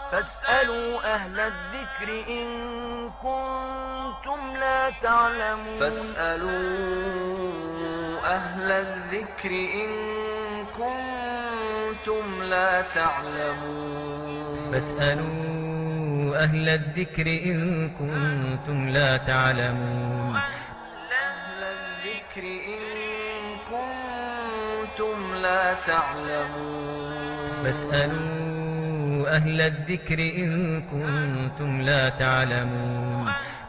فاسألوا أهل الذكر إن كنتم لا تعلمون فاسألوا أهل الذكر إن كنتم لا تعلمون فاسألوا أهل الذكر إن كنتم لا تعلمون أهل الذكر إن كنتم لا تعلمون فاسألوا أهل الذكر إن كنتم لا تعلمون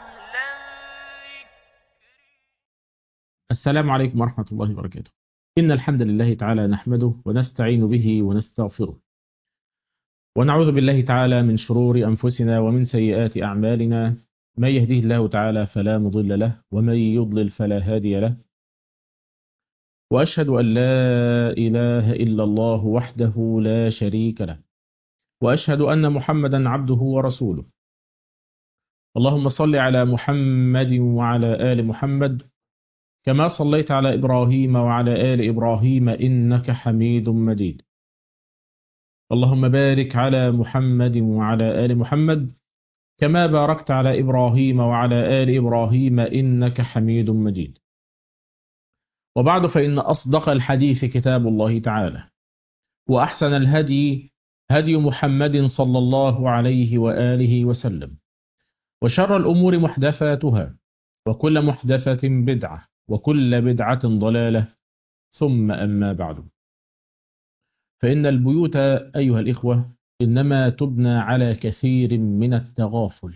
السلام عليكم ورحمة الله وبركاته إن الحمد لله تعالى نحمده ونستعين به ونستغفره ونعوذ بالله تعالى من شرور أنفسنا ومن سيئات أعمالنا من يهده الله تعالى فلا مضل له ومن يضلل فلا هادي له وأشهد أن لا إله إلا الله وحده لا شريك له وأشهد أن محمدا عبده ورسوله اللهم صل على محمد وعلى آل محمد كما صليت على إبراهيم وعلى آل إبراهيم إنك حميد مجيد اللهم بارك على محمد وعلى آل محمد كما باركت على إبراهيم وعلى آل إبراهيم إنك حميد مجيد وبعد فإن أصدق الحديث كتاب الله تعالى وأحسن الهدي هدي محمد صلى الله عليه وآله وسلم وشر الأمور محدثاتها وكل محدثة بدعة وكل بدعة ضلالة ثم أما بعد فإن البيوت أيها الإخوة إنما تبنى على كثير من التغافل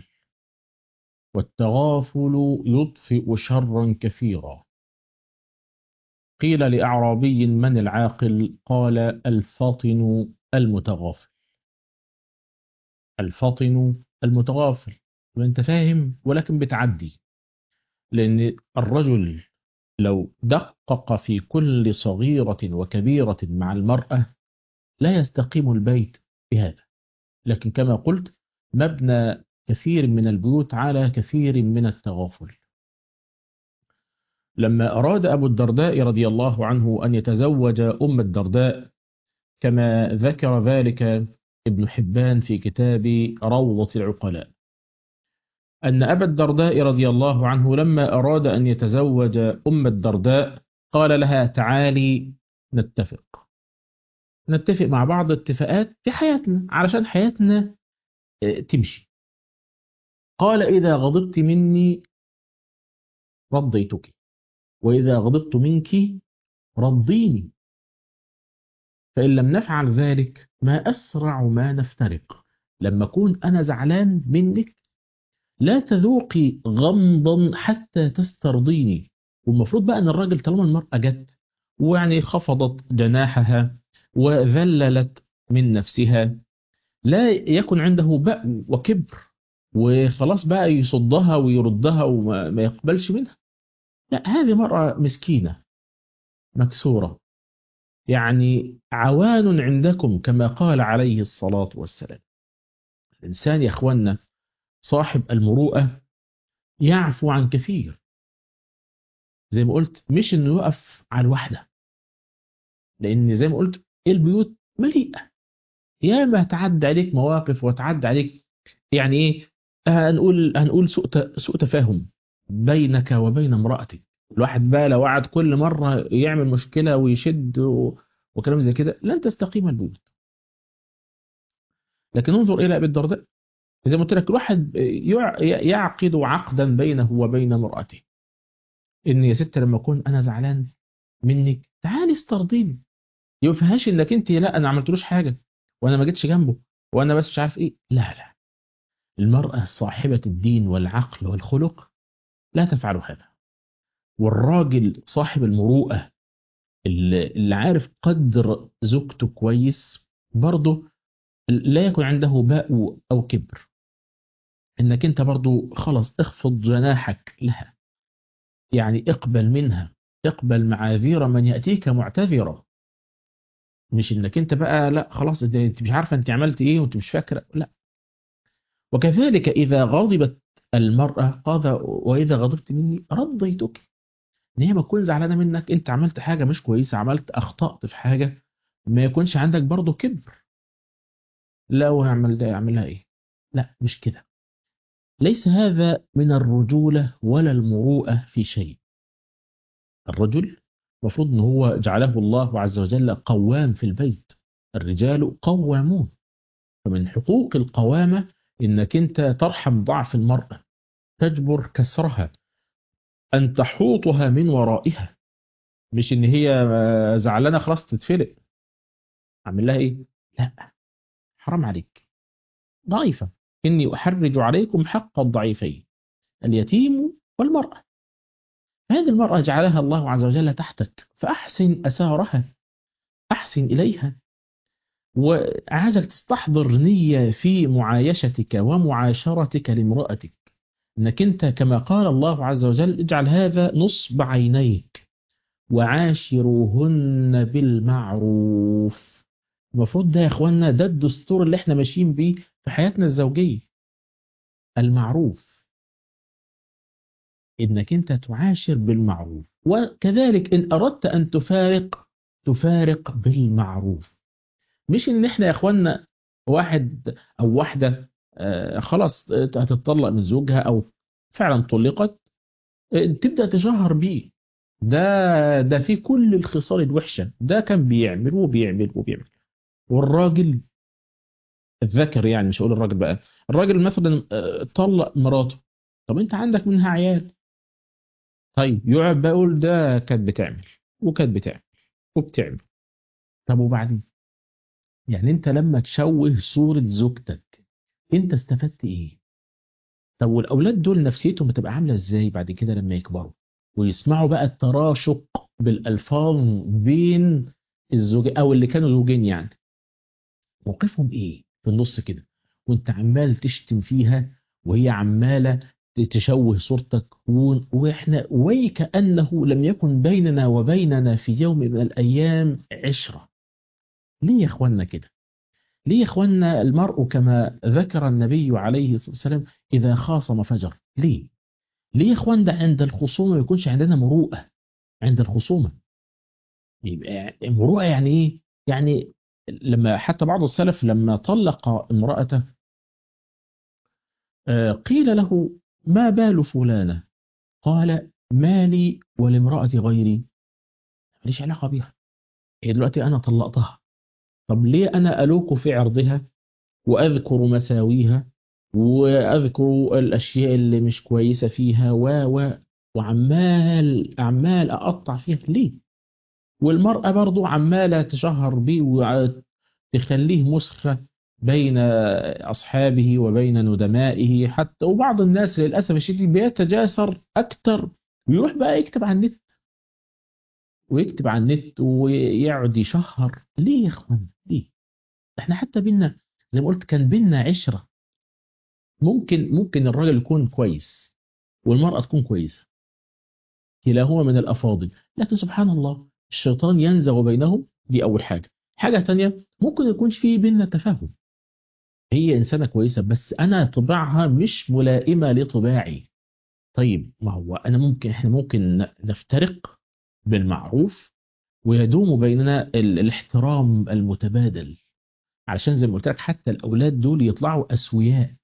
والتغافل يطفئ شرا كثيرا قيل لأعرابي من العاقل قال الفاطن المتغافل الفاطن المتغافل وانت فاهم ولكن بتعدي لأن الرجل لو دقق في كل صغيرة وكبيرة مع المرأة لا يستقيم البيت بهذا لكن كما قلت مبنى كثير من البيوت على كثير من التغافل لما أراد أبو الدرداء رضي الله عنه أن يتزوج أم الدرداء كما ذكر ذلك ابن حبان في كتاب روضة العقلاء أن أبا الدرداء رضي الله عنه لما أراد أن يتزوج أم الدرداء قال لها تعالي نتفق نتفق مع بعض اتفاقات في حياتنا علشان حياتنا تمشي قال إذا غضبت مني رضيتك وإذا غضبت منك رضيني فإن لم نفعل ذلك ما أسرع ما نفترق لما أكون أنا زعلان منك لا تذوقي غمضا حتى تسترضيني والمفروض بقى ان الراجل طالما المرأة جت ويعني خفضت جناحها وذللت من نفسها لا يكن عنده بأ وكبر وخلاص بقى يصدها ويردها وما يقبلش منها لا هذه مرأة مسكينة مكسورة يعني عوان عندكم كما قال عليه الصلاة والسلام الإنسان يا أخوانا صاحب المروءة يعفو عن كثير زي ما قلت مش انه يقف على الوحدة لان زي ما قلت البيوت مليئة يا ما تعدى عليك مواقف وتعدى عليك يعني ايه هنقول هنقول سوء سوء تفاهم بينك وبين امرأتك الواحد بقى لو قعد كل مرة يعمل مشكلة ويشد وكلام زي كده لن تستقيم البيوت لكن انظر الى ابي الدرداء زي ما قلت لك الواحد يعقد عقدا بينه وبين امرأته ان يا ست لما اكون انا زعلان منك تعالي استرضيني يفهمش انك انت لا انا عملتلوش حاجه وانا ما جيتش جنبه وانا بس مش عارف ايه لا لا المرأة صاحبة الدين والعقل والخلق لا تفعل هذا والراجل صاحب المروءة اللي عارف قدر زوجته كويس برضه لا يكون عنده باء أو كبر انك انت برضو خلاص اخفض جناحك لها يعني اقبل منها اقبل معاذير من يأتيك معتذرا مش انك انت بقى لا خلاص انت مش عارفه انت عملت ايه وانت مش فاكره لا وكذلك اذا غضبت المرأة قال واذا غضبت مني رضيتك ان هي ما تكون زعلانه منك انت عملت حاجه مش كويسه عملت اخطأت في حاجه ما يكونش عندك برضو كبر لا ويعمل ده يعمل لها ايه لا مش كده ليس هذا من الرجولة ولا المروءة في شيء الرجل المفروض ان هو جعله الله عز وجل قوام في البيت الرجال قوامون فمن حقوق القوامة انك انت ترحم ضعف المرأة تجبر كسرها ان تحوطها من ورائها مش ان هي زعلانة خلاص تتفلق اعمل لها ايه لا حرام عليك ضعيفة إني أحرج عليكم حق الضعيفين اليتيم والمرأة هذه المرأة جعلها الله عز وجل تحتك فأحسن أسارها أحسن إليها وعايزك تستحضر نية في معايشتك ومعاشرتك لامرأتك أنك أنت كما قال الله عز وجل اجعل هذا نصب عينيك وعاشروهن بالمعروف المفروض ده يا اخوانا ده الدستور اللي احنا ماشيين بيه في حياتنا الزوجية المعروف انك انت تعاشر بالمعروف وكذلك ان اردت ان تفارق تفارق بالمعروف مش ان احنا يا اخوانا واحد او واحدة آه خلاص هتطلق من زوجها او فعلا طلقت آه تبدأ تجهر بيه ده ده في كل الخصال الوحشة ده كان بيعمل وبيعمل وبيعمل والراجل الذكر يعني مش هقول الراجل بقى الراجل مثلا طلق مراته طب انت عندك منها عيال طيب يقعد بقى يقول ده كانت بتعمل وكانت بتعمل وبتعمل طب وبعدين يعني انت لما تشوه صورة زوجتك انت استفدت ايه طب والاولاد دول نفسيتهم بتبقى عاملة ازاي بعد كده لما يكبروا ويسمعوا بقى التراشق بالالفاظ بين الزوجين او اللي كانوا زوجين يعني موقفهم ايه في النص كده وانت عمال تشتم فيها وهي عمالة تشوه صورتك واحنا وكأنه لم يكن بيننا وبيننا في يوم من الأيام عشرة ليه يا اخوانا كده ليه يا اخوانا المرء كما ذكر النبي عليه الصلاة والسلام إذا خاصم فجر ليه ليه يا اخوان ده عند الخصومة ما يكونش عندنا مروءة عند الخصومة يبقى مروءة يعني ايه يعني لما حتى بعض السلف لما طلق امرأته قيل له ما بال فلانة قال مالي ولامرأة غيري ماليش علاقة بيها هي دلوقتي أنا طلقتها طب ليه أنا ألوك في عرضها وأذكر مساويها وأذكر الأشياء اللي مش كويسة فيها و و وعمال عمال أقطع فيها ليه والمرأة برضو عمالة تشهر بيه وتخليه مسخة بين أصحابه وبين ندمائه حتى وبعض الناس للأسف الشديد بيتجاسر أكتر ويروح بقى يكتب على النت ويكتب على النت ويقعد يشهر ليه يا اخوان ليه احنا حتى بينا زي ما قلت كان بينا عشرة ممكن ممكن الراجل يكون كويس والمرأة تكون كويسة كلاهما من الأفاضل لكن سبحان الله الشيطان ينزغ بينهم دي أول حاجة حاجة تانية ممكن يكونش في بيننا تفاهم هي إنسانة كويسة بس أنا طباعها مش ملائمة لطباعي طيب ما هو أنا ممكن إحنا ممكن نفترق بالمعروف ويدوم بيننا الاحترام المتبادل علشان زي ما قلت لك حتى الأولاد دول يطلعوا أسوياء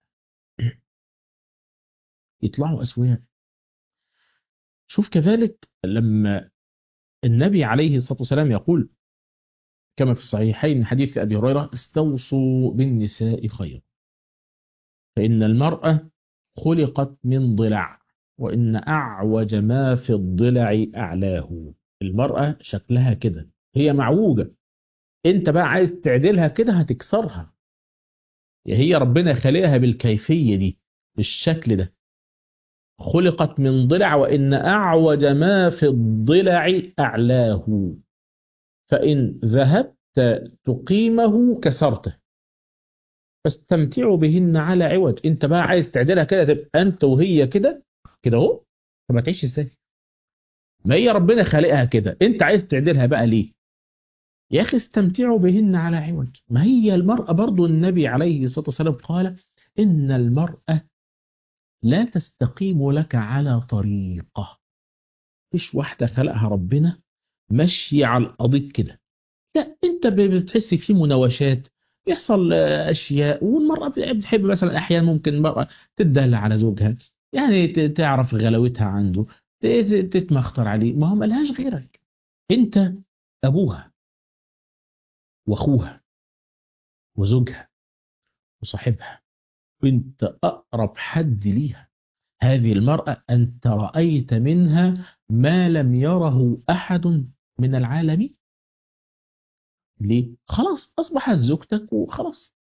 يطلعوا أسوياء شوف كذلك لما النبي عليه الصلاة والسلام يقول كما في الصحيحين من حديث أبي هريرة استوصوا بالنساء خيرا فإن المرأة خلقت من ضلع وإن أعوج ما في الضلع أعلاه المرأة شكلها كده هي معوجة انت بقى عايز تعدلها كده هتكسرها هي ربنا خلقها بالكيفية دي بالشكل ده خلقت من ضلع وإن أعوج ما في الضلع أعلاه فإن ذهبت تقيمه كسرته فاستمتعوا بهن على عوج انت بقى عايز تعدلها كده تبقى انت وهي كده كده اهو طب هتعيش ازاي ما هي ربنا خالقها كده انت عايز تعدلها بقى ليه يا اخي استمتعوا بهن على عوج ما هي المرأة برضو النبي عليه الصلاة والسلام قال ان المرأة لا تستقيم لك على طريقة فيش واحدة خلقها ربنا ماشية على القضيب كده لا انت بتحس في مناوشات يحصل آه، اشياء والمراه بتحب مثلا احيانا ممكن المراه تدلع على زوجها يعني ت- تعرف غلاوتها عنده ت- ت- تتمخطر عليه ما هو ملهاش غيرك انت ابوها واخوها وزوجها وصاحبها وانت اقرب حد ليها هذه المرأة أنت رأيت منها ما لم يره أحد من العالمين ليه؟ خلاص أصبحت زوجتك وخلاص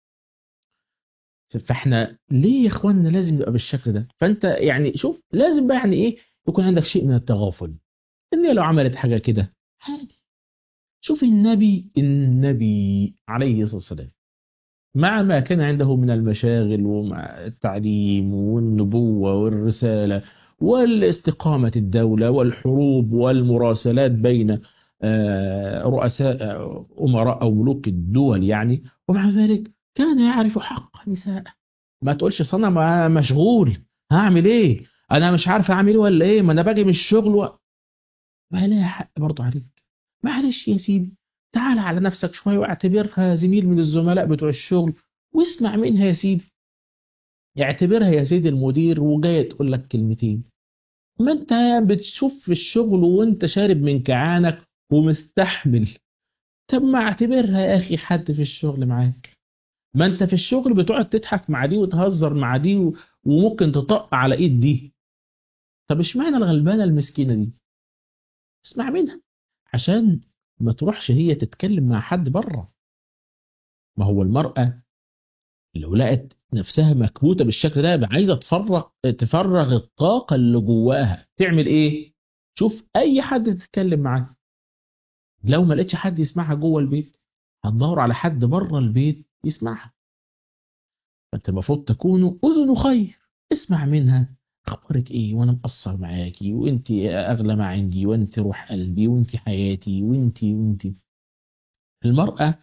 فاحنا ليه يا اخواننا لازم يبقى بالشكل ده فانت يعني شوف لازم بقى يعني ايه يكون عندك شيء من التغافل ان هي لو عملت حاجه كده عادي شوف النبي النبي عليه الصلاه والسلام مع ما كان عنده من المشاغل ومع التعليم والنبوة والرسالة والاستقامة الدولة والحروب والمراسلات بين آه، رؤساء آه، أمراء أو ملوك الدول يعني ومع ذلك كان يعرف حق نساء ما تقولش أصل أنا ما- مشغول هعمل إيه أنا مش عارف أعمل إيه ولا إيه ما أنا باجي من الشغل و... ما لها حق برضه عليك معلش يا سيدي تعال على نفسك شوية واعتبرها زميل من الزملاء بتوع الشغل واسمع منها يا سيدي اعتبرها يا سيدي المدير وجاية تقول لك كلمتين ما انت بتشوف في الشغل وانت شارب من كعانك ومستحمل طب ما اعتبرها يا اخي حد في الشغل معاك ما انت في الشغل بتقعد تضحك مع دي وتهزر مع دي و- وممكن تطق على ايد دي طب اشمعنى الغلبانة المسكينة دي اسمع منها عشان ما تروحش هي تتكلم مع حد بره ما هو المرأة لو لقت نفسها مكبوتة بالشكل ده يبقى عايزة تفرغ تفرغ الطاقة اللي جواها تعمل ايه؟ شوف اي حد تتكلم معاه لو ما لقيتش حد يسمعها جوه البيت هتدور على حد بره البيت يسمعها فانت المفروض تكونوا اذن خير اسمع منها اخبارك ايه وانا مقصر معاكي وانت اغلى ما عندي وانت روح قلبي وانت حياتي وانت وانت المرأة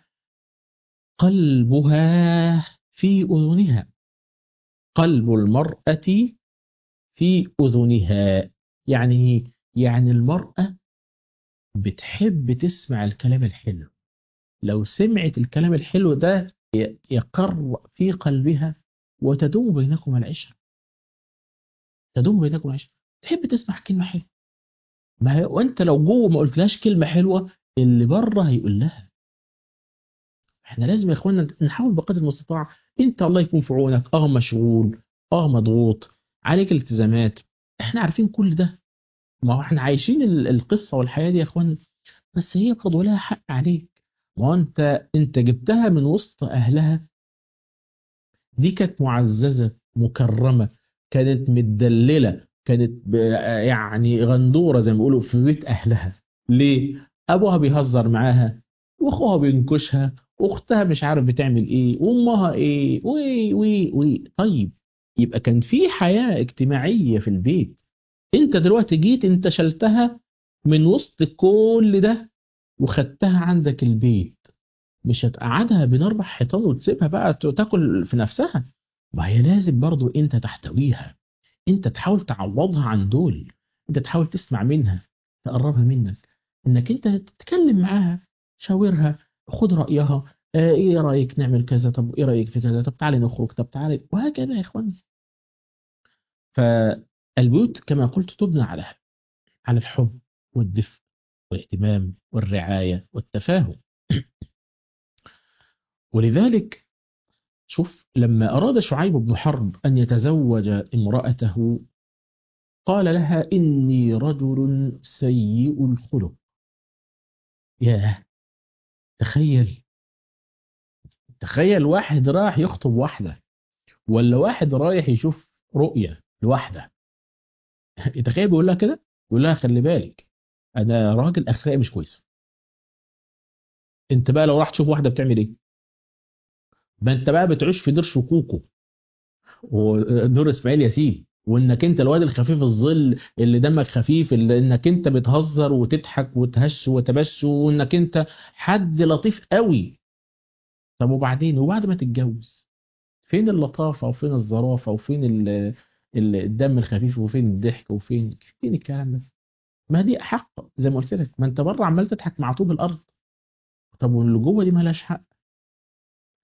قلبها في أذنها قلب المرأة في أذنها يعني إيه؟ يعني المرأة بتحب تسمع الكلام الحلو لو سمعت الكلام الحلو ده ي- يقر في قلبها وتدوم بينكم العشرة تدوم بينكم العشرة تحب تسمع كلمة حلوة ما هي وانت لو جوه ما قلتلهاش كلمة حلوة اللي بره هيقول لها احنا لازم يا اخوانا نحاول بقدر المستطاع انت الله يكون في عونك اه مشغول اه مضغوط عليك التزامات احنا عارفين كل ده ما هو احنا عايشين ال- القصة والحياة دي يا اخوانا بس هي برضه لها حق عليك ما هو انت انت جبتها من وسط اهلها دي كانت معززة مكرمة كانت متدللة كانت ب- يعني غندورة زي ما بيقولوا في بيت أهلها ليه؟ أبوها بيهزر معاها وأخوها بينكشها وأختها مش عارف بتعمل إيه وأمها إيه وي وي وي طيب يبقى كان في حياة اجتماعية في البيت أنت دلوقتي جيت أنت شلتها من وسط كل ده وخدتها عندك البيت مش هتقعدها بين اربع حيطان وتسيبها بقى ت- تاكل في نفسها ما هي لازم برضو انت تحتويها انت تحاول تعوضها عن دول انت تحاول تسمع منها تقربها منك انك انت تتكلم معاها شاورها خد رايها آه ايه رايك نعمل كذا طب ايه رايك في كذا طب تعالي نخرج طب تعالي وهكذا يا اخوان فالبيوت كما قلت تبنى على على الحب والدفء والاهتمام والرعايه والتفاهم ولذلك شوف لما أراد شعيب بن حرب أن يتزوج امرأته قال لها إني رجل سيء الخلق ياه تخيل تخيل واحد راح يخطب واحدة ولا واحد رايح يشوف رؤية لواحدة تخيل بيقول لها كده يقول لها خلي بالك أنا راجل أخلاقي مش كويسة أنت بقى لو راح تشوف واحدة بتعمل إيه؟ ما أنت بقى بتعيش في دير شكوكو ودور اسماعيل ياسين وانك انت الواد الخفيف الظل اللي دمك خفيف اللي انك انت بتهزر وتضحك وتهش وتبش وانك انت حد لطيف قوي طب وبعدين وبعد ما تتجوز فين اللطافة وفين الظرافة وفين ال- ال- الدم الخفيف وفين الضحك وفين فين الكلام ده ما دي حق زي ما قلت لك ما انت بره عمال تضحك مع طوب الارض طب واللي جوه دي مالهاش حق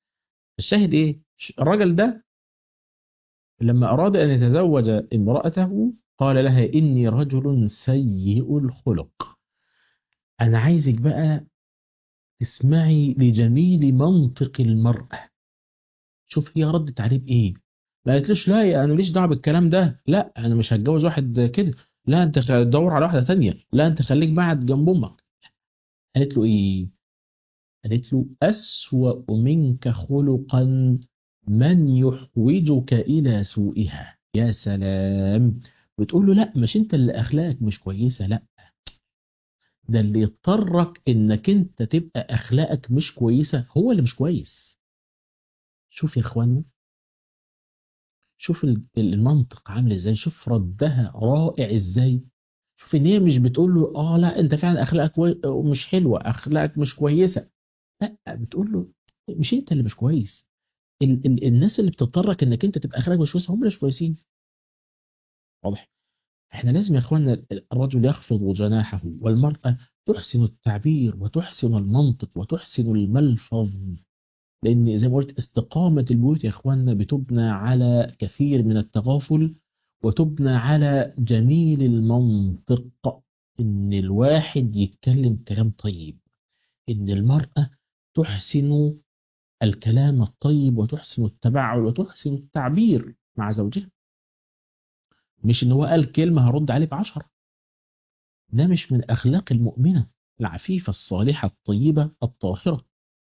الشاهد ايه الراجل ده لما اراد ان يتزوج امرأته قال لها اني رجل سيء الخلق انا عايزك بقى تسمعي لجميل منطق المرأة شوف هي ردت عليه بايه ما قالتلوش لا يا انا ماليش دعوه بالكلام ده لا انا مش هتجوز واحد كده لا انت خ- دور على واحده تانية لا انت خليك بعد جنب امك قالت له ايه قالت له اسوأ منك خلقا من يحوجك الى سوءها يا سلام بتقول له لا مش انت اللي اخلاقك مش كويسه لا ده اللي يضطرك انك انت تبقى اخلاقك مش كويسه هو اللي مش كويس شوف يا اخوانا شوف ال- المنطق عامل ازاي شوف ردها رائع ازاي شوف ان هي مش بتقول له اه لا انت فعلا اخلاقك كوي- مش حلوه اخلاقك مش كويسه لا بتقول له مش انت اللي مش كويس ال ال الناس اللي بتضطرك انك انت تبقى اخلاقك مش كويسه هم اللي مش كويسين واضح احنا لازم يا اخوانا الرجل يخفض جناحه والمراه تحسن التعبير وتحسن المنطق وتحسن الملفظ لان زي ما قلت استقامه البيوت يا اخوانا بتبنى على كثير من التغافل وتبنى على جميل المنطق ان الواحد يتكلم كلام طيب ان المراه تحسن الكلام الطيب وتحسن التبعل وتحسن التعبير مع زوجها مش ان هو قال كلمه هرد عليه بعشرة ده مش من اخلاق المؤمنه العفيفه الصالحه الطيبه الطاهره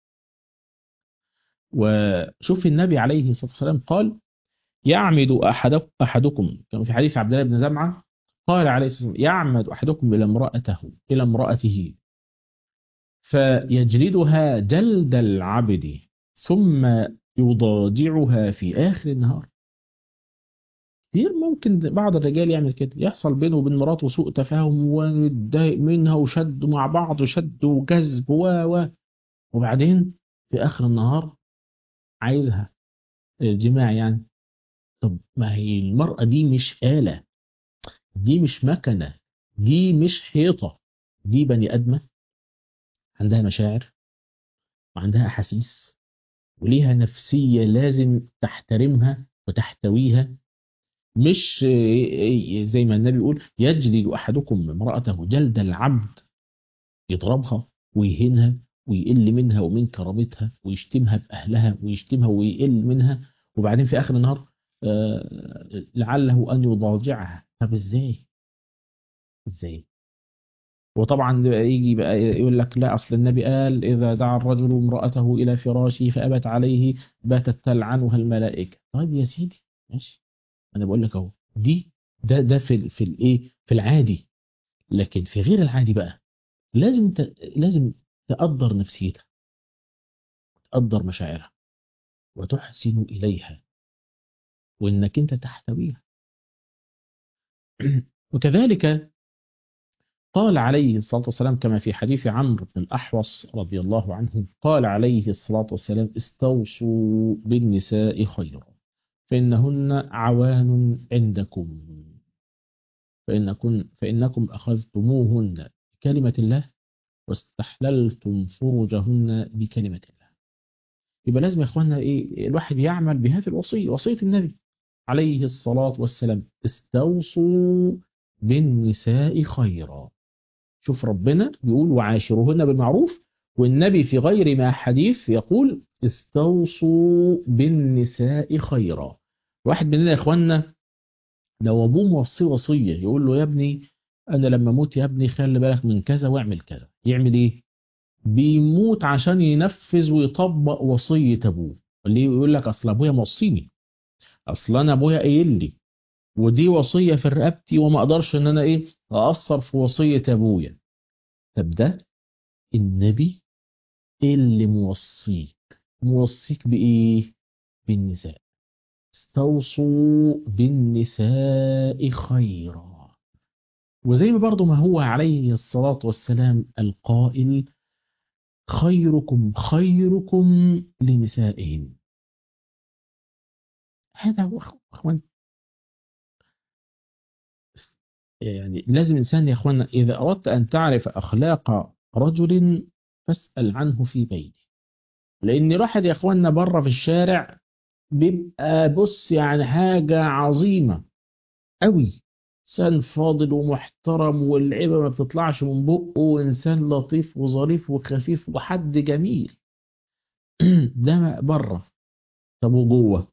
وشوف النبي عليه الصلاه والسلام قال يعمد أحدك أحدكم كما في حديث عبد الله بن زمعة قال عليه الصلاة والسلام يعمد أحدكم إلى امرأته إلى امرأته فيجلدها جلد العبد ثم يضاجعها في آخر النهار كتير ممكن بعض الرجال يعمل كده يحصل بينه وبين مراته سوء تفاهم ويتضايق منها وشد مع بعض وشد وجذب و و وبعدين في آخر النهار عايزها الجماع يعني طب ما هي المرأة دي مش آلة دي مش مكنة دي مش حيطة دي بني آدمة عندها مشاعر وعندها أحاسيس وليها نفسية لازم تحترمها وتحتويها مش زي ما النبي يقول يجلد أحدكم امرأته جلد العبد يضربها ويهينها ويقل منها ومن كرامتها ويشتمها بأهلها ويشتمها ويقل منها وبعدين في آخر النهار آه، لعله أن يضاجعها طب إزاي إزاي وطبعا بقى يجي بقى يقول لك لا أصل النبي قال إذا دعا الرجل امرأته إلى فراشه فأبت عليه باتت تلعنها الملائكة طيب يا سيدي ماشي أنا بقول لك أهو دي ده ده في ال- في الإيه في العادي لكن في غير العادي بقى لازم ت... لازم تقدر نفسيتها تقدر مشاعرها وتحسن إليها وإنك أنت تحتويها وكذلك قال عليه الصلاة والسلام كما في حديث عمرو بن الأحوص رضي الله عنه قال عليه الصلاة والسلام استوصوا بالنساء خيرا فإنهن عوان عندكم فإنكم, فإنكم أخذتموهن بكلمة الله واستحللتم فروجهن بكلمة الله يبقى لازم يا اخوانا ايه الواحد يعمل بهذه الوصيه وصيه النبي عليه الصلاه والسلام استوصوا بالنساء خيرا شوف ربنا بيقول وعاشروهن بالمعروف والنبي في غير ما حديث يقول استوصوا بالنساء خيرا واحد مننا يا اخوانا لو ابوه موصيه وصيه يقول له يا ابني انا لما اموت يا ابني خلي بالك من كذا واعمل كذا يعمل ايه بيموت عشان ينفذ ويطبق وصية أبوه اللي يقول لك أصل أبويا موصيني أصل أنا أبويا قايل لي ودي وصية في رقبتي وما أقدرش إن أنا إيه أأثر في وصية أبويا طب ده النبي اللي موصيك موصيك بإيه؟ بالنساء استوصوا بالنساء خيرا وزي ما برضه ما هو عليه الصلاة والسلام القائل خيركم خيركم لنسائهم هذا هو اخوان يعني لازم الانسان يا اخوانا اذا اردت ان تعرف اخلاق رجل فاسال عنه في بيته لان الواحد يا اخوانا بره في الشارع بيبقى بص يعني حاجة عظيمة قوي انسان فاضل ومحترم والعيبة ما بتطلعش من بقه وانسان لطيف وظريف وخفيف وحد جميل ده بره طب وجوه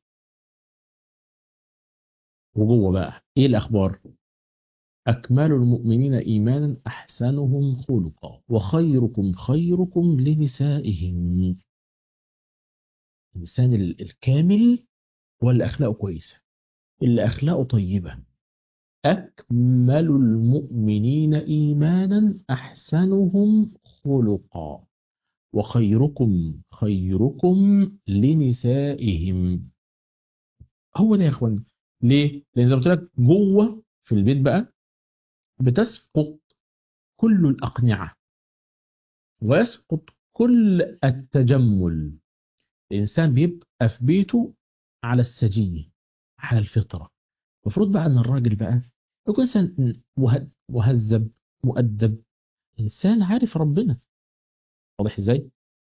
وجوه بقى ايه الاخبار اكمل المؤمنين ايمانا احسنهم خلقا وخيركم خيركم لنسائهم الانسان ال- الكامل هو اللي اخلاقه كويسه اللي اخلاقه طيبه اكمل المؤمنين ايمانا احسنهم خلقا وخيركم خيركم لنسائهم هو ده يا اخوان ليه لان زي ما قلت لك جوه في البيت بقى بتسقط كل الاقنعه ويسقط كل التجمل الانسان بيبقى في بيته على السجيه على الفطره المفروض بقى ان الراجل بقى يكون انسان مه- مهذب مؤدب انسان عارف ربنا واضح ازاي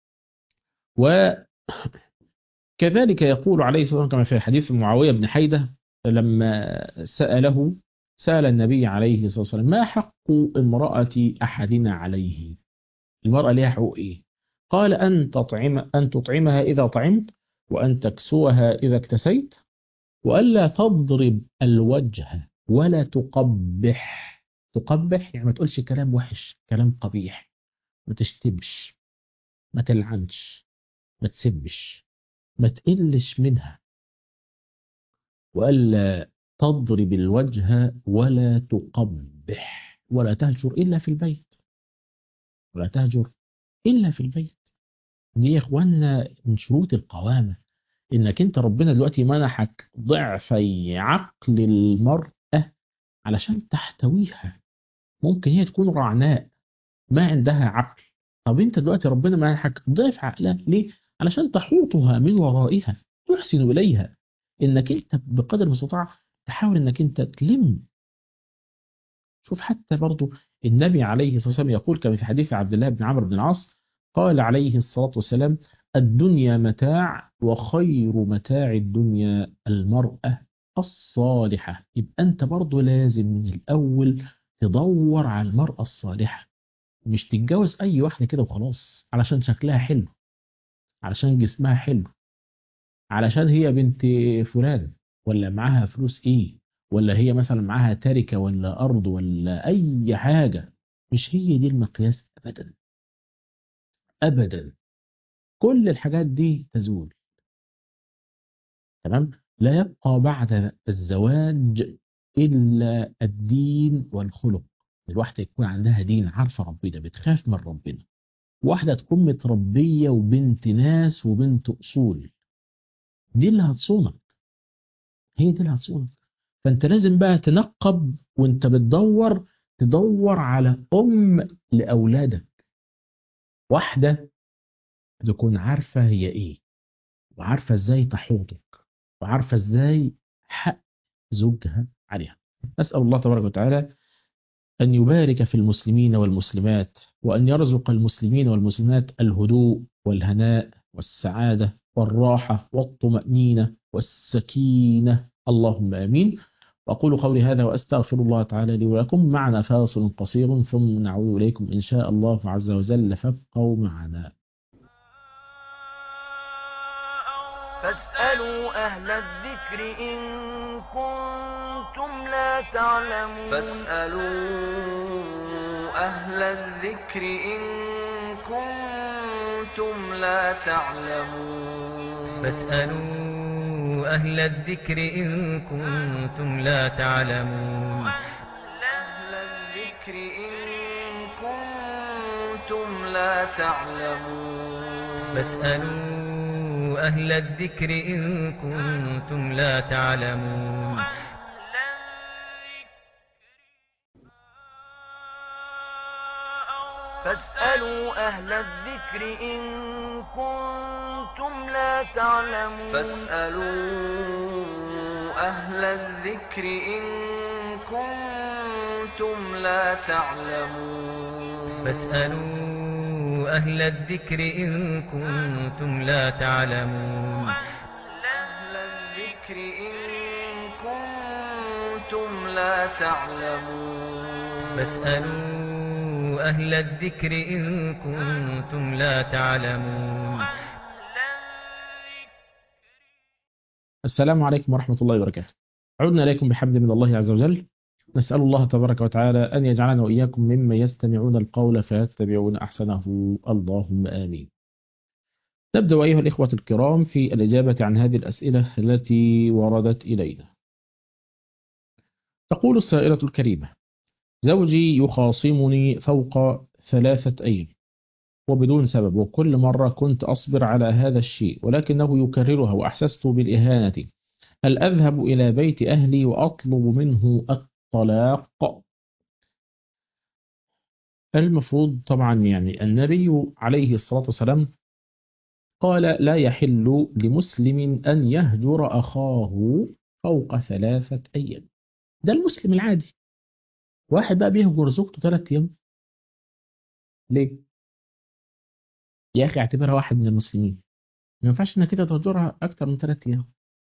وكذلك يقول عليه الصلاه والسلام كما في حديث معاويه بن حيده لما ساله سال النبي عليه الصلاه والسلام ما حق امراه احدنا عليه المراه لها حقوق ايه قال ان تطعم ان تطعمها اذا طعمت وان تكسوها اذا اكتسيت والا تضرب الوجه ولا تقبح تقبح يعني ما تقولش كلام وحش كلام قبيح ما تشتمش ما تلعنش ما تسبش ما تقلش منها وألا تضرب الوجه ولا تقبح ولا تهجر إلا في البيت ولا تهجر إلا في البيت دي يا إخوانا من شروط القوامة إنك أنت ربنا دلوقتي منحك ضعفي عقل المرأة علشان تحتويها ممكن هي تكون رعناء ما عندها عقل طب انت دلوقتي ربنا منحك ضعف عقلها ليه علشان تحوطها من ورائها تحسن اليها انك انت بقدر المستطاع تحاول انك انت تلم شوف حتى برضو النبي عليه الصلاه والسلام يقول كما في حديث عبد الله بن عمرو بن العاص قال عليه الصلاه والسلام الدنيا متاع وخير متاع الدنيا المراه الصالحه يبقى انت برضو لازم من الاول تدور على المراه الصالحه مش تتجوز اي واحده كده وخلاص علشان شكلها حلو علشان جسمها حلو علشان هي بنت فلان ولا معاها فلوس ايه ولا هي مثلا معاها تركه ولا ارض ولا اي حاجه مش هي دي المقياس ابدا ابدا كل الحاجات دي تزول تمام لا يبقى بعد الزواج الا الدين والخلق الواحده يكون عندها دين عارفه ربنا بتخاف من ربنا واحده تكون متربيه وبنت ناس وبنت اصول دي اللي هتصونك هي دي اللي هتصونك فانت لازم بقى تنقب وانت بتدور تدور على ام لاولادك واحده تكون عارفه هي ايه وعارفه ازاي تحوطك وعارفه ازاي حق زوجها عليها نسال الله تبارك وتعالى أن يبارك في المسلمين والمسلمات وأن يرزق المسلمين والمسلمات الهدوء والهناء والسعادة والراحة والطمأنينة والسكينة اللهم آمين وأقول قولي هذا وأستغفر الله تعالى لي ولكم معنا فاصل قصير ثم نعود إليكم إن شاء الله عز وجل فابقوا معنا فاسألوا أهل الذكر إن كنتم لا تعلمون فاسألوا أهل الذكر إن كنتم لا تعلمون فاسألوا أهل الذكر إن كنتم لا تعلمون أهل الذكر إن كنتم لا تعلمون فاسألوا أهل الذكر إن كنتم لا تعلمون فاسألوا أهل الذكر إن كنتم لا تعلمون فاسألوا أهل الذكر إن كنتم لا تعلمون فاسألوا أهل الذكر إن كنتم لا تعلمون أهل الذكر إن كنتم لا تعلمون فاسألوا أهل الذكر إن كنتم لا تعلمون السلام عليكم ورحمة الله وبركاته عدنا إليكم بحمد من الله عز وجل نسأل الله تبارك وتعالى أن يجعلنا وإياكم ممن يستمعون القول فيتبعون أحسنه اللهم آمين نبدأ أيها الإخوة الكرام في الإجابة عن هذه الأسئلة التي وردت إلينا تقول السائلة الكريمة زوجي يخاصمني فوق ثلاثة أيام وبدون سبب وكل مرة كنت أصبر على هذا الشيء ولكنه يكررها وأحسست بالإهانة هل أذهب إلى بيت أهلي وأطلب منه الطلاق المفروض طبعا يعني النبي عليه الصلاة والسلام قال لا يحل لمسلم أن يهجر أخاه فوق ثلاثة أيام ده المسلم العادي واحد بقى بيهجر زوجته ثلاثة أيام ليه؟ يا أخي اعتبرها واحد من المسلمين ما ينفعش إنك كده تهجرها أكتر من ثلاثة أيام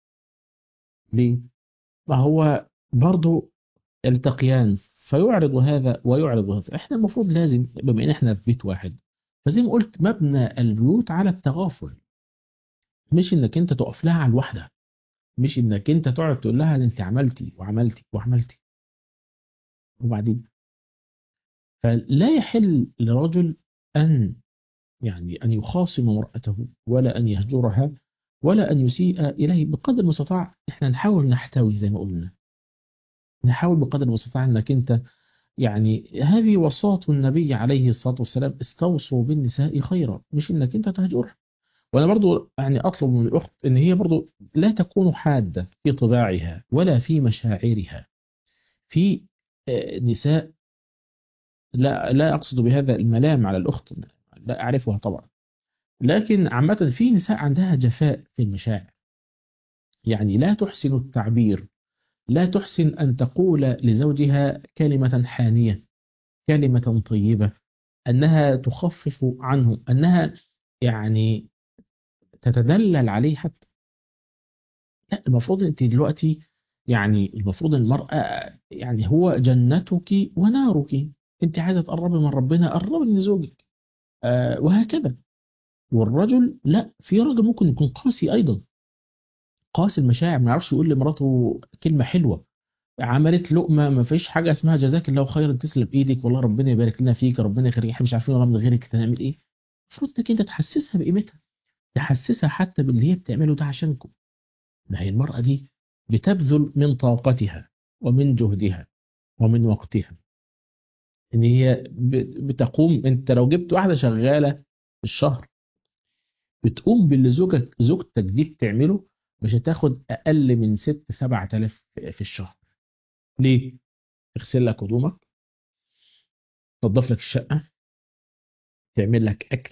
ليه؟ ما هو برضو التقيان فيعرض هذا ويعرض هذا احنا المفروض لازم بما ان احنا في بيت واحد فزي ما قلت مبنى البيوت على التغافل مش انك انت تقف لها على الواحده مش انك انت تقعد تقول لها انت عملتي وعملتي وعملتي وبعدين فلا يحل لرجل ان يعني ان يخاصم امرأته ولا ان يهجرها ولا ان يسيء اليه بقدر المستطاع احنا نحاول نحتوي زي ما قلنا نحاول بقدر المستطاع انك انت يعني هذه وصاة النبي عليه الصلاة والسلام استوصوا بالنساء خيرا مش انك انت تهجرها وانا برضو يعني اطلب من الاخت ان هي برضو لا تكون حادة في طباعها ولا في مشاعرها في نساء لا لا اقصد بهذا الملام على الاخت لا اعرفها طبعا لكن عامة في نساء عندها جفاء في المشاعر يعني لا تحسن التعبير لا تحسن أن تقول لزوجها كلمة حانية كلمة طيبة أنها تخفف عنه أنها يعني تتدلل عليه حتى لا المفروض أنت دلوقتي يعني المفروض المرأة يعني هو جنتك ونارك أنت عايزة تقربي من ربنا قربي من زوجك آه وهكذا والرجل لا في راجل ممكن يكون قاسي أيضا قاسي المشاعر ما يعرفش يقول لمراته كلمة حلوة عملت لقمة ما فيش حاجة اسمها جزاك الله خيرا تسلم ايدك والله ربنا يبارك لنا فيك ربنا يخليك احنا مش عارفين والله من غيرك هنعمل ايه المفروض انك انت تحسسها بقيمتها تحسسها حتى باللي هي بتعمله ده عشانكم ما هي المرأة دي بتبذل من طاقتها ومن جهدها ومن وقتها ان هي بتقوم انت لو جبت واحدة شغالة في الشهر بتقوم باللي زوجك زوجتك دي بتعمله مش هتاخد اقل من ست سبعة آلاف في الشهر ليه تغسل لك هدومك تنظف لك الشقة تعمل لك اكل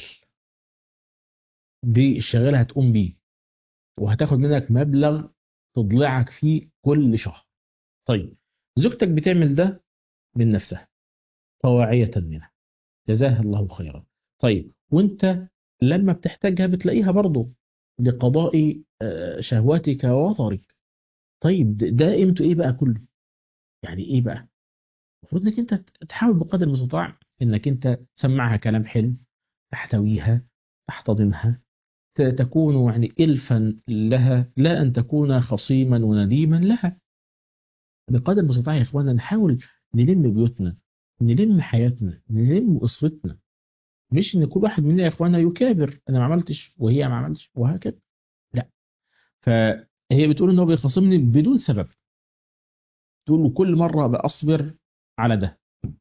دي الشغالة هتقوم بيه وهتاخد منك مبلغ تضلعك فيه كل شهر طيب زوجتك بتعمل ده من نفسها طواعية منها جزاها الله خيرا طيب وانت لما بتحتاجها بتلاقيها برضه لقضاء شهواتك ووطرك طيب ده قيمته ايه بقى كله يعني ايه بقى المفروض انك انت تحاول بقدر المستطاع انك انت تسمعها كلام حلو تحتويها تحتضنها تكون يعني الفا لها لا ان تكون خصيما ونديما لها بقدر المستطاع يا اخوانا نحاول نلم بيوتنا نلم حياتنا نلم اسرتنا مش ان كل واحد منا يا اخوانا يكابر انا ما عملتش وهي ما عملتش وهكذا لا فهي بتقول ان هو بيخاصمني بدون سبب تقول له كل مره باصبر على ده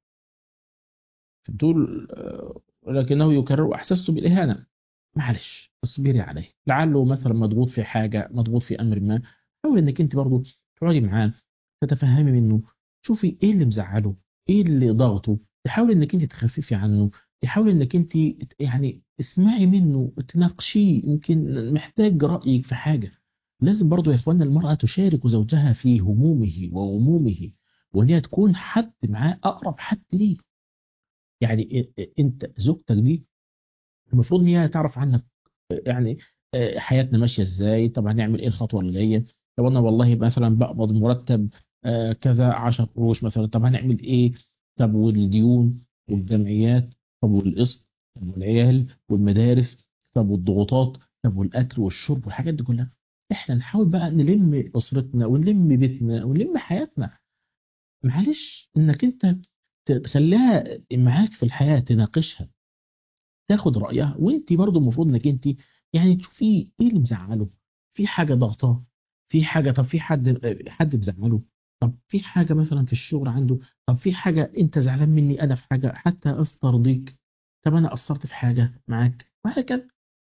بتقول لكنه يكرر احسست بالاهانه معلش اصبري عليه لعله مثلا مضغوط في حاجه مضغوط في امر ما حاول انك انت برضه تقعدي معاه تتفهمي منه شوفي ايه اللي مزعله ايه اللي ضغطه تحاول انك انت تخففي عنه تحاول انك انت يعني اسمعي منه تناقشيه يمكن محتاج رايك في حاجه لازم برضو يا اخوانا المراه تشارك زوجها في همومه وغمومه وان هي تكون حد معاه اقرب حد ليه يعني انت زوجتك دي المفروض ان هي تعرف عنك يعني آه، حياتنا ماشيه ازاي طب هنعمل ايه الخطوه اللي جايه طب انا والله مثلا بقبض مرتب آه، كذا 10 قروش مثلا طب هنعمل ايه طب والديون والجمعيات طب والقسط طب والعيال والمدارس طب والضغوطات طب والاكل والشرب والحاجات دي كلها احنا نحاول بقى نلم اسرتنا ونلم بيتنا ونلم حياتنا معلش انك انت ت- تخليها معاك في الحياه تناقشها تاخد رايها وانت برضو المفروض انك انت يعني تشوفي ايه اللي مزعله في حاجه ضغطاه في حاجه طب في حد حد مزعله طب في حاجه مثلا في الشغل عنده طب في حاجه انت زعلان مني انا في حاجه حتى استرضيك طب انا قصرت في حاجه معاك وهكذا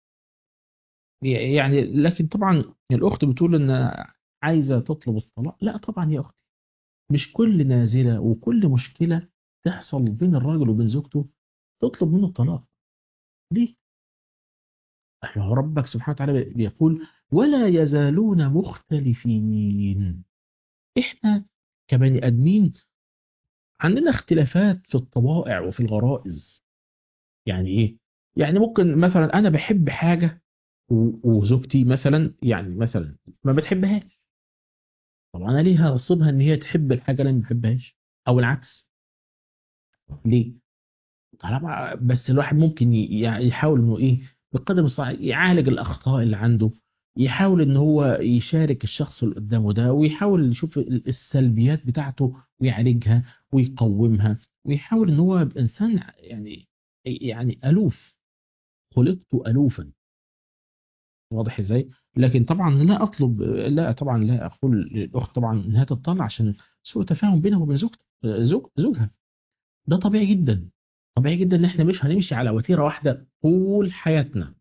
يعني لكن طبعا الاخت بتقول ان عايزه تطلب الطلاق لا طبعا يا اختي مش كل نازله وكل مشكله تحصل بين الراجل وبين زوجته تطلب منه الطلاق ليه؟ احنا هو ربك سبحانه وتعالى بيقول ولا يزالون مختلفين احنا كبني ادمين عندنا اختلافات في الطبائع وفي الغرائز يعني ايه يعني ممكن مثلا انا بحب حاجه و- وزوجتي مثلا يعني مثلا ما بتحبهاش طب انا ليه هغصبها ان هي تحب الحاجه اللي انا ما بحبهاش او العكس ليه طالما بس الواحد ممكن ي- يعني يحاول انه ايه بقدر المستطاع يعالج الاخطاء اللي عنده يحاول ان هو يشارك الشخص اللي قدامه ده ويحاول يشوف ال- السلبيات بتاعته ويعالجها ويقومها ويحاول ان هو يبقى انسان يعني يعني الوف خلقت الوفا واضح ازاي لكن طبعا لا اطلب لا طبعا لا اقول للاخت طبعا انها تطلع عشان سوء تفاهم بينها وبين زوجته زوج زوجها ده طبيعي جدا طبيعي جدا ان احنا مش هنمشي على وتيره واحده طول حياتنا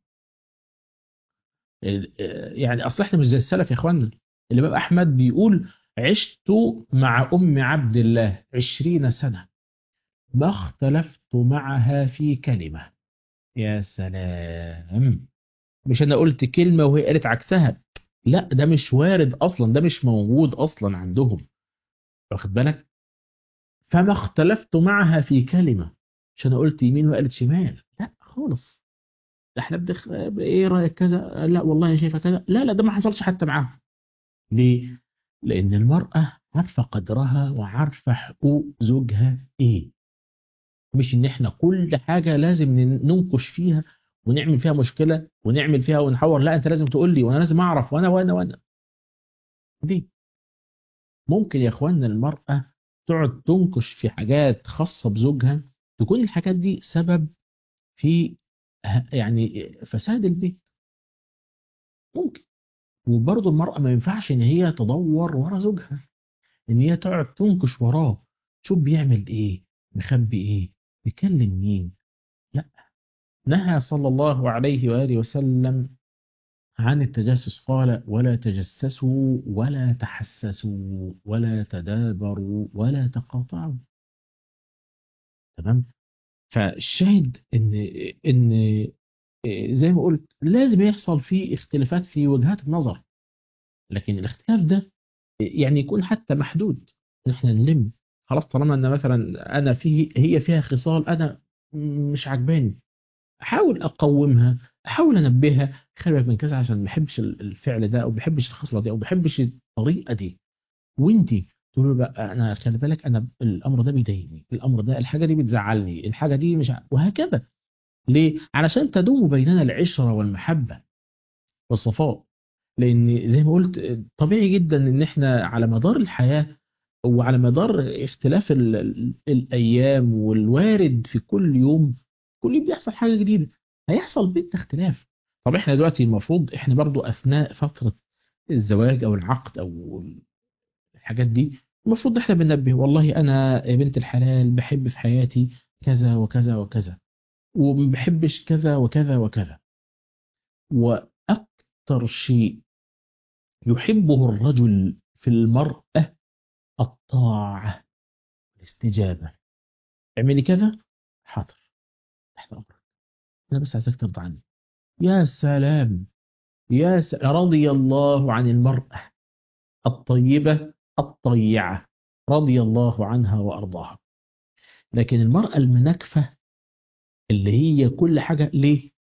يعني اصل احنا مش زي السلف يا اخوانا الامام احمد بيقول عشت مع ام عبد الله عشرين سنه ما اختلفت معها في كلمه يا سلام مش انا قلت كلمه وهي قالت عكسها لا ده مش وارد اصلا ده مش موجود اصلا عندهم واخد بالك فما اختلفت معها في كلمه مش انا قلت يمين وهي قالت شمال لا خالص ده احنا بدخ... ايه رايك كذا لا والله انا شايفه كذا لا لا ده ما حصلش حتى معاهم ليه لان المراه عارفه قدرها وعارفه حقوق زوجها ايه مش ان احنا كل حاجه لازم ن- ننقش فيها ونعمل فيها مشكله ونعمل فيها ونحور لا انت لازم تقول لي وانا لازم اعرف وانا وانا وانا ليه ممكن يا اخوانا المراه تقعد تنقش في حاجات خاصه بزوجها تكون الحاجات دي سبب في ه- يعني فساد البيت ممكن وبرضه المرأة ما ينفعش إن هي تدور ورا زوجها إن هي تقعد تنكش وراه شوف بيعمل إيه مخبي إيه بيكلم مين لا نهى صلى الله عليه وآله وسلم عن التجسس قال ولا تجسسوا ولا تحسسوا ولا تدابروا ولا تقاطعوا تمام فالشاهد ان ان زي ما قلت لازم يحصل فيه اختلافات في وجهات النظر لكن الاختلاف ده يعني يكون حتى محدود ان احنا نلم خلاص طالما ان مثلا انا فيه هي فيها خصال انا مش عجباني احاول اقومها احاول انبهها خلي بالك من كذا عشان ما بحبش الفعل ده او ما بحبش الخصله دي او ما بحبش الطريقه دي وانت تقول له بقى انا خلي بالك انا الامر ده بيضايقني الامر ده الحاجه دي بتزعلني الحاجه دي مش ع... وهكذا ليه علشان تدوم بيننا العشره والمحبه والصفاء لان زي ما قلت طبيعي جدا ان احنا على مدار الحياه وعلى مدار اختلاف ال ال الايام والوارد في كل يوم كل يوم بيحصل حاجه جديده هيحصل بيننا اختلاف طب احنا دلوقتي المفروض احنا برضو اثناء فتره الزواج او العقد او الحاجات دي المفروض احنا بننبه والله انا يا بنت الحلال بحب في حياتي كذا وكذا وكذا وما بحبش كذا وكذا وكذا واكثر شيء يحبه الرجل في المرأة الطاعة الاستجابة اعملي كذا حاضر تحت أمرك أنا بس عايزك ترضى عني يا سلام يا س... رضي الله عن المرأة الطيبة الطيعة رضي الله عنها وأرضاها لكن المرأة المنكفة اللي هي كل حاجة ليه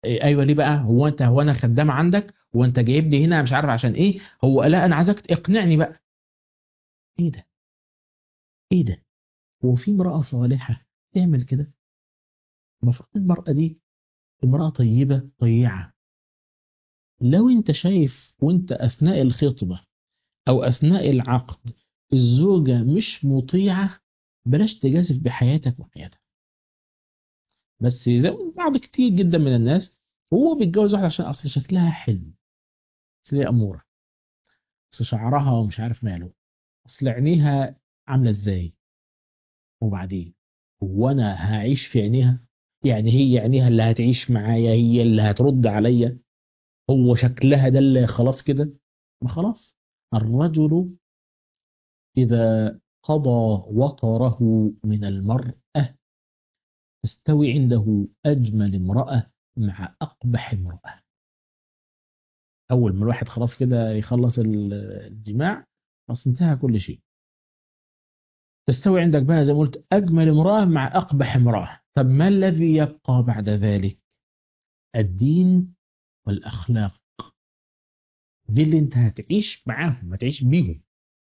إيه ايوه ليه بقى هو انت هو انا خدام عندك هو انت جايب لي هنا مش عارف عشان ايه هو لا انا عايزك اقنعني بقى ايه ده ايه ده هو في امرأة صالحة تعمل كده المفروض المرأة دي امرأة طيبة طيعة لو انت شايف وانت اثناء الخطبة او اثناء العقد الزوجة مش مطيعة بلاش تجازف بحياتك وحياتها بس زي بعض كتير جدا من الناس هو بيتجوز واحدة عشان اصل شكلها حلو اصل هي امورة اصل شعرها ومش عارف ماله اصل عينيها عاملة ازاي وبعدين هو انا هعيش في عينيها يعني هي عينيها اللي هتعيش معايا هي اللي هترد عليا هو شكلها ده اللي خلاص كده ما خلاص الرجل إذا قضى وطره من المرأة تستوي عنده أجمل امرأة مع أقبح امرأة أول ما الواحد خلاص كده يخلص الجماع خلاص انتهى كل شيء تستوي عندك بقى زي ما قلت أجمل امرأة مع أقبح امرأة طب ما الذي يبقى بعد ذلك الدين والأخلاق دي اللي انت هتعيش معاهم هتعيش بيهم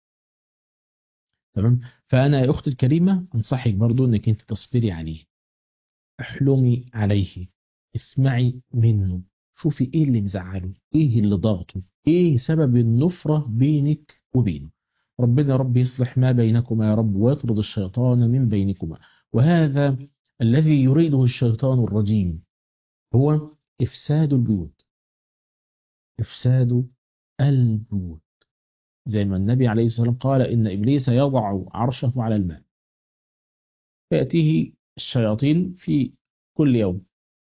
تمام فأنا يا أختي الكريمة أنصحك برضو أنك أنت تصبري عليه احلمي عليه اسمعي منه شوفي ايه اللي مزعله ايه اللي ضغطه ايه سبب النفرة بينك وبينه ربنا رب يصلح ما بينكما يا رب ويطرد الشيطان من بينكما وهذا الذي يريده الشيطان الرجيم هو إفساد البيوت إفساد البيوت زي ما النبي عليه الصلاة والسلام قال إن إبليس يضع عرشه على الماء فيأتيه الشياطين في كل يوم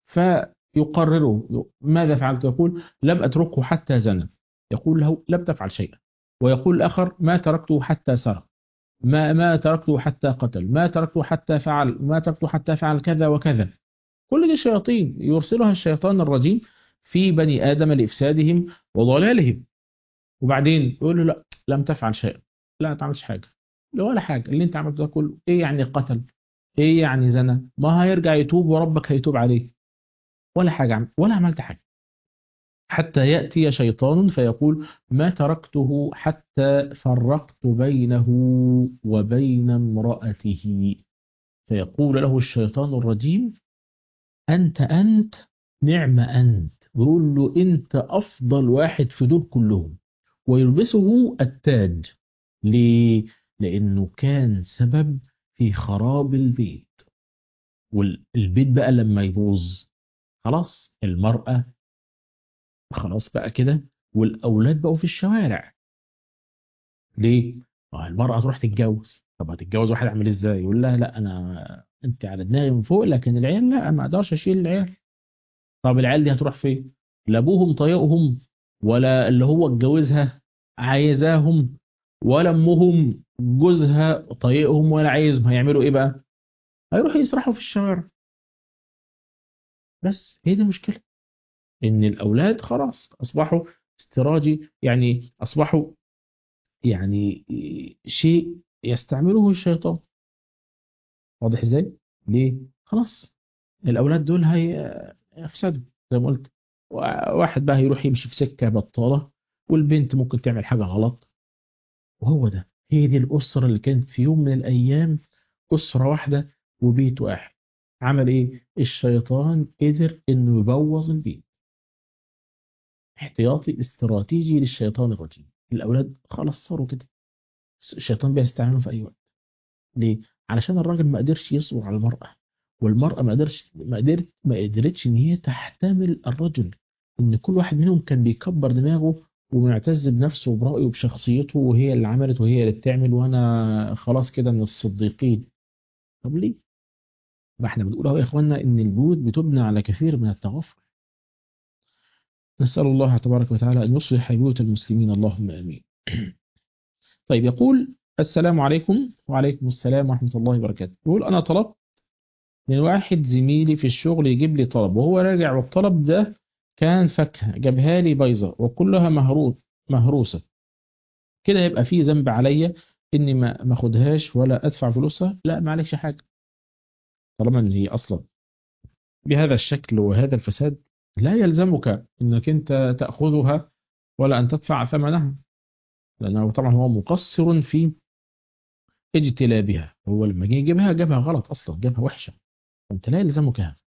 فيقرروا ماذا فعلت يقول لم أتركه حتى زنى يقول له لم تفعل شيئا ويقول الآخر ما تركته حتى سرق ما ما تركته حتى قتل ما تركته حتى فعل ما تركته حتى فعل كذا وكذا كل دي شياطين يرسلها الشيطان الرجيم في بني آدم لإفسادهم وضلالهم وبعدين يقول له لا لم تفعل شيئا لا ما تعملش حاجة لا ولا حاجة اللي انت عملته ده كله ايه يعني قتل ايه يعني زنا ما هيرجع يتوب وربك هيتوب عليه ولا حاجة عم ولا عملت حاجة حتى يأتي شيطان فيقول ما تركته حتى فرقت بينه وبين امرأته فيقول له الشيطان الرجيم أنت أنت نعم أنت ويقول له أنت أفضل واحد في دول كلهم ويلبسه التاج ليه؟ لأنه كان سبب في خراب البيت والبيت بقى لما يبوظ خلاص المرأة خلاص بقى كده والأولاد بقوا في الشوارع ليه؟ آه المرأة تروح تتجوز طب هتتجوز واحد عامل ازاي؟ يقول لها لا أنا أنت على دماغي من فوق لكن العيال لا أنا ما أقدرش أشيل العيال طب العيال دي هتروح فين؟ لا أبوهم طايقهم ولا اللي هو اتجوزها عايزاهم ولا أمهم جوزها طايقهم ولا عايزهم هيعملوا إيه بقى؟ هيروحوا يسرحوا في الشوارع بس هي دي المشكلة ان الاولاد خلاص اصبحوا استراجي يعني اصبحوا يعني شيء يستعمله الشيطان واضح ازاي ليه خلاص الاولاد دول هيفسدوا زي ما قلت واحد بقى هيروح يمشي في سكه بطاله والبنت ممكن تعمل حاجه غلط وهو ده هي دي الاسره اللي كانت في يوم من الايام اسره واحده وبيت واحد عمل ايه الشيطان قدر انه يبوظ البيت احتياطي استراتيجي للشيطان الرجيم الأولاد خلاص صاروا كده الشيطان بيستعملهم في أي وقت ليه؟ علشان الراجل ما قدرش يصبر على المرأة والمرأة ما قدرش ما قدرت ما قدرتش إن هي تحتمل الرجل إن كل واحد منهم كان بيكبر دماغه ومعتز بنفسه وبرأيه وبشخصيته وهي اللي عملت وهي اللي بتعمل وأنا خلاص كده من الصديقين طب ليه؟ ما احنا بنقول اهو يا اخوانا ان البيوت بتبنى على كثير من التغافل نسأل الله تبارك وتعالى أن يصلح بيوت المسلمين اللهم آمين طيب يقول السلام عليكم وعليكم السلام ورحمة الله وبركاته يقول أنا طلبت من واحد زميلي في الشغل يجيب لي طلب وهو راجع والطلب ده كان فاكهة جابها لي بيضة وكلها مهروس مهروسة كده يبقى فيه ذنب عليا إني ما ما أخدهاش ولا أدفع فلوسها لا ما عليكش حاجة طالما إن هي أصلا بهذا الشكل وهذا الفساد لا يلزمك انك انت تاخذها ولا ان تدفع ثمنها لانه طبعا هو مقصر في اجتلابها هو لما جه يجيبها جابها غلط اصلا جابها وحشه فانت لا يلزمك هذا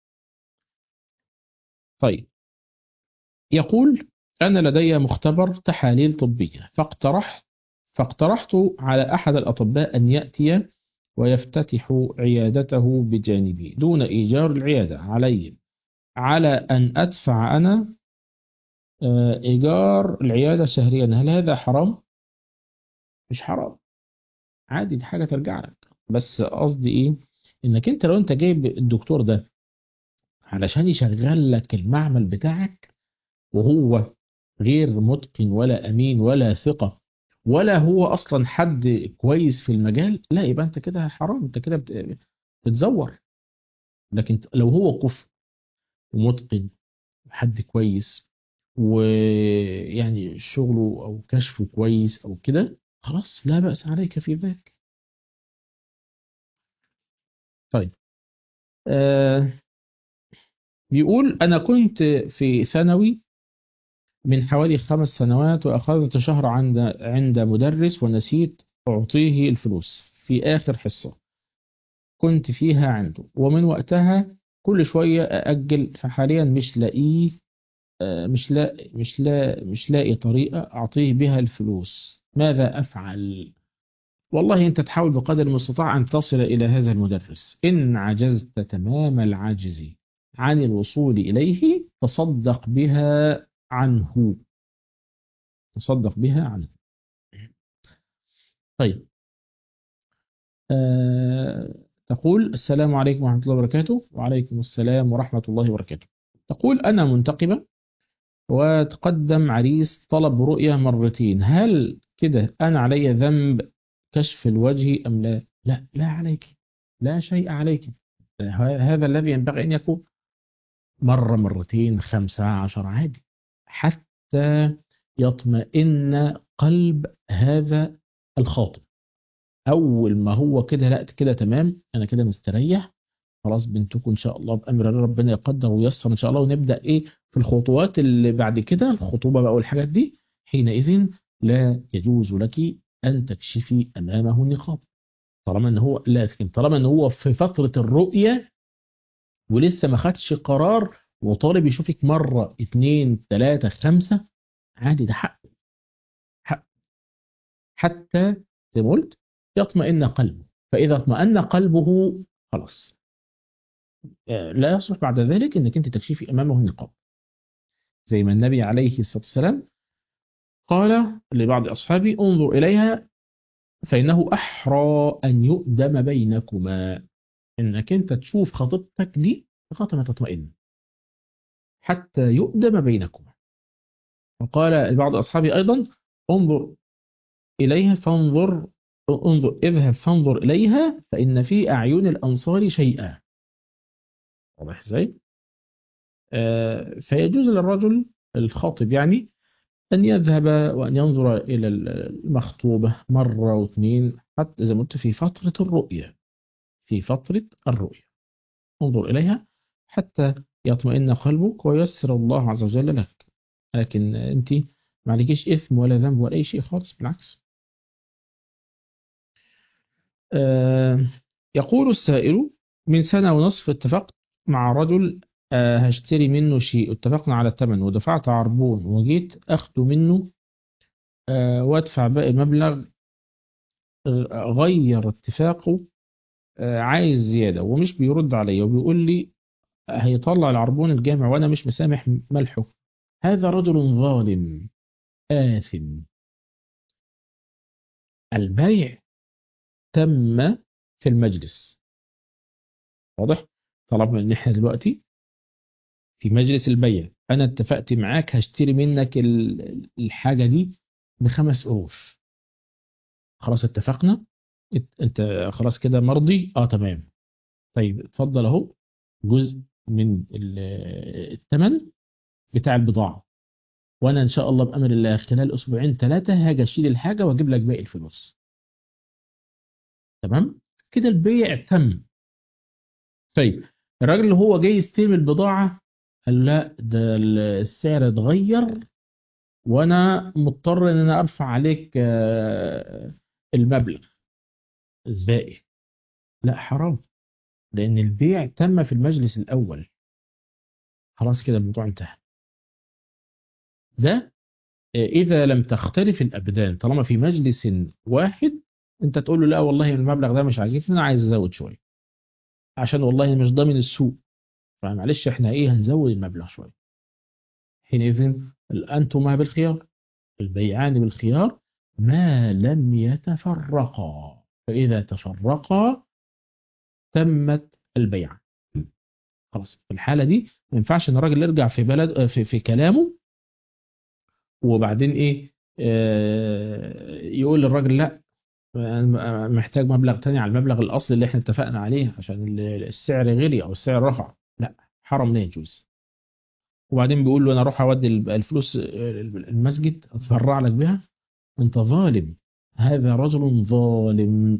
طيب يقول انا لدي مختبر تحاليل طبيه فاقترحت فاقترحت على احد الاطباء ان ياتي ويفتتح عيادته بجانبي دون ايجار العياده علي على ان ادفع انا آه، ايجار العياده شهريا هل هذا حرام مش حرام عادي دي حاجه ترجع لك بس قصدي ايه انك انت لو انت جايب الدكتور ده علشان يشغل لك المعمل بتاعك وهو غير متقن ولا امين ولا ثقه ولا هو اصلا حد كويس في المجال لا يبقى انت كده حرام انت كده بت- بتزور لكن لو هو كفء ومتقن حد كويس ويعني شغله او كشفه كويس او كده خلاص لا بأس عليك في ذلك طيب آه بيقول أنا كنت في ثانوي من حوالي خمس سنوات وأخذت شهر عند عند مدرس ونسيت أعطيه الفلوس في آخر حصة كنت فيها عنده ومن وقتها كل شوية أأجل فحاليا مش لاقيه آه، مش لا مش لا مش لاقي طريقة أعطيه بها الفلوس ماذا أفعل والله أنت تحاول بقدر المستطاع أن تصل إلى هذا المدرس إن عجزت تمام العجز عن الوصول إليه تصدق بها عنه تصدق بها عنه طيب آه تقول السلام عليكم ورحمة الله وبركاته وعليكم السلام ورحمة الله وبركاته تقول أنا منتقبة وتقدم عريس طلب رؤية مرتين هل كده أنا علي ذنب كشف الوجه أم لا لا لا عليك لا شيء عليك هذا الذي ينبغي أن يكون مرة مرتين خمسة عشر عادي حتى يطمئن قلب هذا الخاطب أول ما هو كده لا كده تمام أنا كده مستريح خلاص بنتكم إن شاء الله بأمر الله ربنا يقدر وييسر إن شاء الله ونبدأ إيه في الخطوات اللي بعد كده الخطوبة بقى والحاجات دي حينئذ لا يجوز لك أن تكشفي أمامه النقاب طالما ان هو لكن طالما ان هو في فترة الرؤية ولسه ما خدش قرار وطالب يشوفك مرة اتنين تلاتة خمسة عادي ده حق حق حتى زي ما قلت يطمئن قلبه فإذا اطمأن قلبه خلاص آه، لا يصلح بعد ذلك انك انت تكشفي امامه النقاب زي ما النبي عليه الصلاة والسلام قال لبعض أصحابه انظر إليها فإنه أحرى أن يؤدم بينكما إنك أنت تشوف خطيبتك دي لغاية ما تطمئن حتى يؤدم بينكما وقال لبعض أصحابه أيضا انظر إليها فانظر انظر اذهب فانظر إليها فإن في أعين الأنصار شيئا واضح ازاي؟ آه فيجوز للرجل الخاطب يعني أن يذهب وأن ينظر إلى المخطوبة مرة واثنين حتى زي ما قلت في فترة الرؤية في فترة الرؤية انظر إليها حتى يطمئن قلبك ويسر الله عز وجل لك لكن أنت ما عليكيش إثم ولا ذنب ولا أي شيء خالص بالعكس آه يقول السائل من سنة ونصف اتفقت مع رجل آه هشتري منه شيء اتفقنا على الثمن ودفعت عربون وجيت أخده منه آه وادفع باقي المبلغ غير اتفاقه آه عايز زيادة ومش بيرد عليا وبيقول لي هيطلع العربون الجامع وأنا مش مسامح ملحه هذا رجل ظالم آثم البيع تم في المجلس واضح طالما ان احنا دلوقتي في مجلس البيع انا اتفقت معاك هشتري منك الحاجة دي بخمس قروش خلاص اتفقنا انت خلاص كده مرضي اه تمام طيب اتفضل اهو جزء من الثمن بتاع البضاعة وانا ان شاء الله بامر الله خلال اسبوعين ثلاثة هاجي اشيل الحاجة واجيب لك باقي الفلوس تمام كده البيع تم طيب الراجل اللي هو جاي يستلم البضاعة قال لا ده السعر اتغير وانا مضطر ان انا ارفع عليك آه، المبلغ الباقي لا حرام لان البيع تم في المجلس الاول خلاص كده الموضوع انتهى ده آه، اذا لم تختلف الابدان طالما في مجلس واحد انت تقول له لا والله المبلغ ده مش عاجبني انا عايز ازود شويه عشان والله مش ضامن السوق فمعلش احنا ايه هنزود المبلغ شويه حينئذ انتما بالخيار البيعان بالخيار ما لم يتفرقا فاذا تفرقا تمت البيعه خلاص في الحاله دي ما ينفعش ان الراجل يرجع في بلد في, في كلامه وبعدين ايه آه، يقول للراجل لا أنا محتاج مبلغ تاني على المبلغ الاصلي اللي احنا اتفقنا عليه عشان ال- السعر غلي او السعر رفع لا حرام لا يجوز وبعدين بيقول له انا اروح اودي الب- الفلوس المسجد اتبرع لك بها انت ظالم هذا رجل ظالم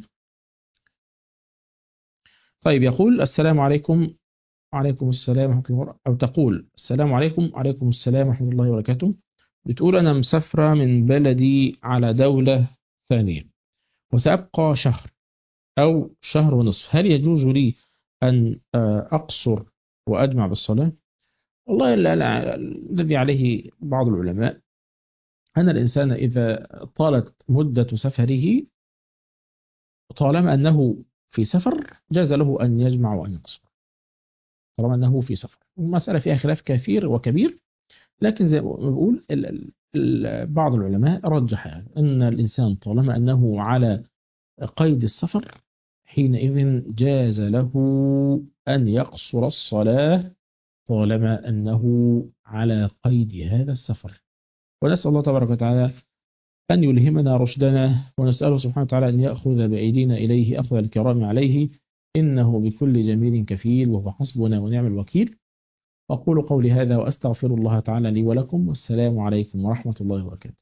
طيب يقول السلام عليكم وعليكم السلام ورحمة الله وبركاته أو تقول السلام عليكم وعليكم السلام ورحمة الله وبركاته بتقول أنا مسافرة من بلدي على دولة ثانية وسأبقى شهر أو شهر ونصف هل يجوز لي أن آه، أقصر وأجمع بالصلاة والله ال- ال- الذي عليه بعض العلماء أن الإنسان إذا طالت مدة سفره طالما أنه في سفر جاز له أن يجمع وأن يقصر طالما أنه في سفر المسألة فيها خلاف كثير وكبير لكن زي ما بقول ال- ال- ال- بعض العلماء رجح أن الإنسان طالما أنه على قيد السفر حينئذ جاز له أن يقصر الصلاة طالما أنه على قيد هذا السفر ونسأل الله تبارك وتعالى أن يلهمنا رشدنا ونسأله سبحانه وتعالى أن يأخذ بأيدينا إليه أخذ الكرام عليه إنه بكل جميل كفيل وهو حسبنا ونعم الوكيل أقول قولي هذا وأستغفر الله تعالى لي ولكم والسلام عليكم ورحمة الله وبركاته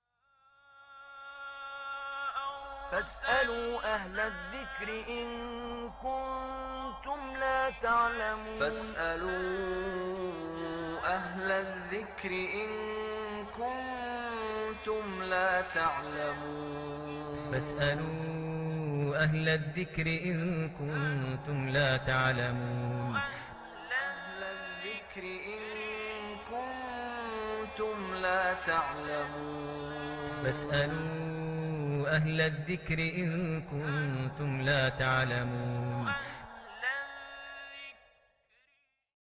فاسألوا أهل الذكر إن كنتم لا تعلمون فاسألوا أهل الذكر إن كنتم لا تعلمون فاسألوا أهل الذكر إن كنتم لا تعلمون أهل الذكر إن كنتم لا تعلمون فاسألوا أهل الذكر إن كنتم لا تعلمون